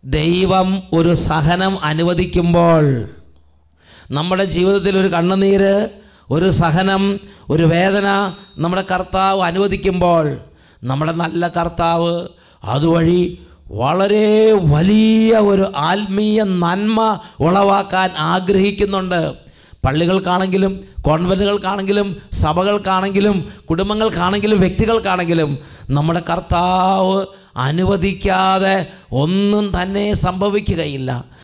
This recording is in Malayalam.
ദൈവം ഒരു സഹനം അനുവദിക്കുമ്പോൾ നമ്മുടെ ജീവിതത്തിൽ ഒരു കണ്ണുനീര് ഒരു സഹനം ഒരു വേദന നമ്മുടെ കർത്താവ് അനുവദിക്കുമ്പോൾ നമ്മുടെ നല്ല കർത്താവ് അതുവഴി വളരെ വലിയ ഒരു ആത്മീയ നന്മ ഉളവാക്കാൻ ആഗ്രഹിക്കുന്നുണ്ട് പള്ളികൾക്കാണെങ്കിലും കോൺവെൻറ്റുകൾക്കാണെങ്കിലും സഭകൾക്കാണെങ്കിലും കുടുംബങ്ങൾക്കാണെങ്കിലും വ്യക്തികൾക്കാണെങ്കിലും നമ്മുടെ കർത്താവ് അനുവദിക്കാതെ ഒന്നും തന്നെ സംഭവിക്കുകയില്ല